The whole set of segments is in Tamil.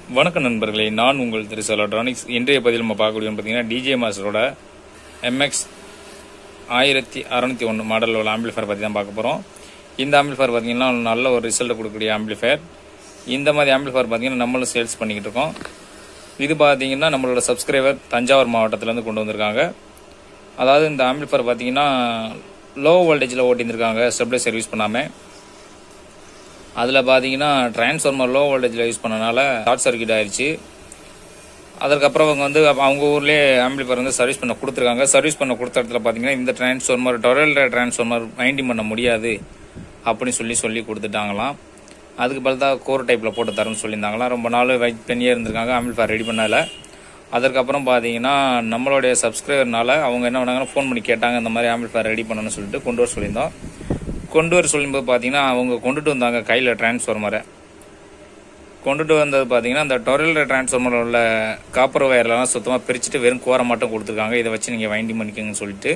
வணக்கம் நண்பர்களே நான் உங்கள் திரு எலக்ட்ரானிக்ஸ் இன்றைய பதிவில் நம்ம பார்க்கக்கூடிய பார்த்தீங்கன்னா டிஜே மாஸ்டரோட எம்எக்ஸ் ஆயிரத்தி அறநூற்றி ஒன்று மாடல் உள்ள ஆம்பிளிஃபயர் பற்றி தான் பார்க்க போகிறோம் இந்த ஆம்பிளிஃபயர் பார்த்தீங்கன்னா நல்ல ஒரு ரிசல்ட் கொடுக்கக்கூடிய ஆம்பிளிஃபயர் இந்த மாதிரி ஆம்பிளிஃபயர் பார்த்தீங்கன்னா நம்மளும் சேல்ஸ் பண்ணிக்கிட்டு இருக்கோம் இது பார்த்தீங்கன்னா நம்மளோட சப்ஸ்கிரைபர் தஞ்சாவூர் மாவட்டத்திலேருந்து கொண்டு வந்திருக்காங்க அதாவது இந்த ஆம்பிளிஃபயர் பார்த்தீங்கன்னா லோ வோல்டேஜில் ஓட்டியிருந்திருக்காங்க ஸ்டெப்லைசர் யூஸ் பண்ணாமல் அதில் பார்த்தீங்கன்னா டிரான்ஸ்ஃபார்மர் லோ வோல்டேஜில் யூஸ் பண்ணனால ஷார்ட் சர்க்யூட் ஆயிடுச்சு அதுக்கப்புறம் அவங்க வந்து அவங்க ஊர்லேயே ஆம்பிளிஃபயர் வந்து சர்வீஸ் பண்ண கொடுத்துருக்காங்க சர்வீஸ் பண்ண கொடுத்த இடத்துல பார்த்தீங்கன்னா இந்த டிரான்ஸ்ஃபார்மர் டொரல் டிரான்ஸ்ஃபார்மர் வைண்டிங் பண்ண முடியாது அப்படின்னு சொல்லி சொல்லி கொடுத்துட்டாங்களாம் அதுக்கு பதில் தான் கோர் டைப்பில் போட்டு தரேன்னு சொல்லியிருந்தாங்களாம் ரொம்ப நாள் வெயிட் பண்ணியே இருந்திருக்காங்க ஆம்பிளிஃபயர் ரெடி பண்ணல அதற்கப்புறம் பார்த்தீங்கன்னா நம்மளுடைய சப்ஸ்கிரைபர்னால அவங்க என்ன பண்ணாங்கன்னா ஃபோன் பண்ணி கேட்டாங்க இந்த மாதிரி ஆம்பிளிஃபயர் ரெடி பண்ணணும்னு சொல்லிட்டு கொண்டு வர சொல்லியிருந்தோம் கொண்டு வர சொல்லும்போது பார்த்தீங்கன்னா அவங்க கொண்டுட்டு வந்தாங்க கையில் டிரான்ஸ்ஃபார்மரை கொண்டுட்டு வந்தது பார்த்தீங்கன்னா அந்த டொரல் டிரான்ஸ்ஃபார்மர் உள்ள காப்பர் வயர்லாம் சுத்தமாக பிரிச்சுட்டு வெறும் கோரை மட்டும் கொடுத்துருக்காங்க இதை வச்சு நீங்கள் வைண்டிங் பண்ணிக்கோங்கன்னு சொல்லிட்டு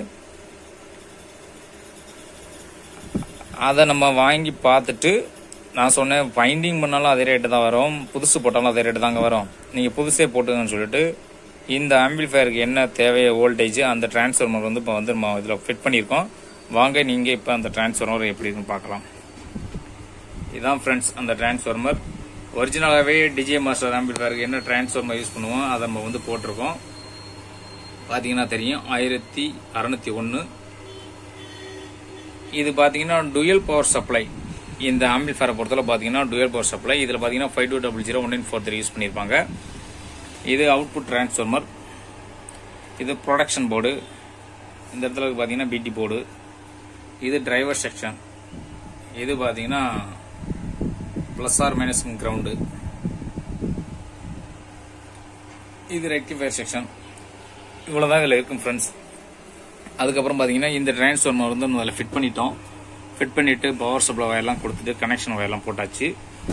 அதை நம்ம வாங்கி பார்த்துட்டு நான் சொன்னேன் வைண்டிங் பண்ணாலும் அதே ரேட்டு தான் வரும் புதுசு போட்டாலும் அதே ரேட்டு தாங்க வரும் நீங்கள் புதுசே போட்டுங்கன்னு சொல்லிட்டு இந்த ஆம்பிளிஃபயருக்கு என்ன தேவையோ வோல்டேஜ் அந்த டிரான்ஸ்ஃபார்மர் வந்து இப்போ வந்து நம்ம இதில் ஃபிட் பண்ணியிருக்கோம் வாங்க நீங்கள் இப்போ அந்த டிரான்ஸ்ஃபார்மர் எப்படி இருக்குன்னு பார்க்கலாம் இதுதான் ஃப்ரெண்ட்ஸ் அந்த டிரான்ஸ்ஃபார்மர் ஒரிஜினலாகவே டிஜே மாஸ்டர் ஆம்பிளிஃபயருக்கு என்ன டிரான்ஸ்ஃபார்மர் யூஸ் பண்ணுவோம் அதை நம்ம வந்து போட்டிருக்கோம் பார்த்தீங்கன்னா தெரியும் ஆயிரத்தி அறநூத்தி ஒன்று இது பார்த்தீங்கன்னா டுயல் பவர் சப்ளை இந்த ஆம்பிளிஃபயரை பொறுத்தவரை பார்த்தீங்கன்னா டுயல் பவர் சப்ளை இதில் பார்த்தீங்கன்னா five two double zero one nine four three use பண்ணியிருப்பாங்க இது அவுட்புட் டிரான்ஸ்ஃபார்மர் இது ப்ரொடக்ஷன் போர்டு இந்த இடத்துல பார்த்தீங்கன்னா பிடி போர்டு இது டிரைவர் செக்ஷன் இது பார்த்தீங்கன்னா ப்ளஸ் ஆர் மைனஸ் கிரவுண்டு இது ரெக்டிஃபயர் செக்ஷன் இவ்வளோதான் இதில் இருக்கும் ஃப்ரெண்ட்ஸ் அதுக்கப்புறம் பார்த்தீங்கன்னா இந்த டிரான்ஸ்ஃபார்மர் வந்து நம்ம அதில் ஃபிட் பண்ணிட்டோம் ஃபிட் பண்ணிட்டு பவர் சப்ளை வயர்லாம் கொடுத்துட்டு கனெக்ஷன் வயர்லாம் போட்டாச்சு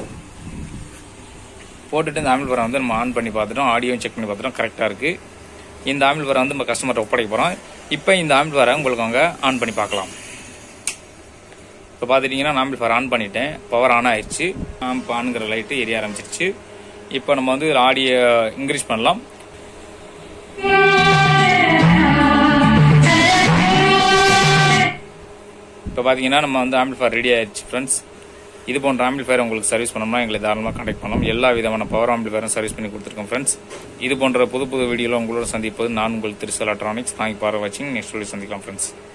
போட்டுட்டு இந்த ஆம்பிள் வந்து நம்ம ஆன் பண்ணி பார்த்துட்டோம் ஆடியோ செக் பண்ணி பார்த்துட்டோம் கரெக்டாக இருக்குது இந்த ஆம்பிள் வந்து நம்ம கஸ்டமர்கிட்ட ஒப்படைக்க போகிறோம் இப்போ இந்த ஆம்பிள் உங்களுக்கு அவங்க ஆன் பண்ணி பார்க்கலாம் இப்போ பார்த்துட்டிங்கன்னா நான் ஆம்பிள் ஆன் பண்ணிட்டேன் பவர் ஆன் ஆயிடுச்சு ஆம்ப் ஆனுங்கிற லைட்டு எரிய ஆரம்பிச்சிருச்சு இப்போ நம்ம வந்து ஆடியோ இன்க்ரீஸ் பண்ணலாம் இப்போ பார்த்தீங்கன்னா நம்ம வந்து ஆம்பிள்ஃபயர் ரெடி ஆயிடுச்சு ஃப்ரெண்ட்ஸ் இது போன்ற ஆம்பிள்ஃபயர் உங்களுக்கு சர்வீஸ் பண்ணோம்னா எங்களை தாராளமாக கான்டாக்ட் பண்ணலாம் எல்லா விதமான பவர் ஆம்பிள்ஃபயரும் சர்வீஸ் பண்ணி கொடுத்துருக்கோம் ஃப்ரெண்ட்ஸ் இது போன்ற புது புது வீடியோவில் உங்களோட சந்திப்பது நான் உங்கள் திருசல் எலக்ட்ரானிக்ஸ் தேங்க் ஃபார் வாட்சிங் நெக்ஸ்ட் வீடியோ சந்திக்கலாம் ஃப்ரெண்ட்ஸ்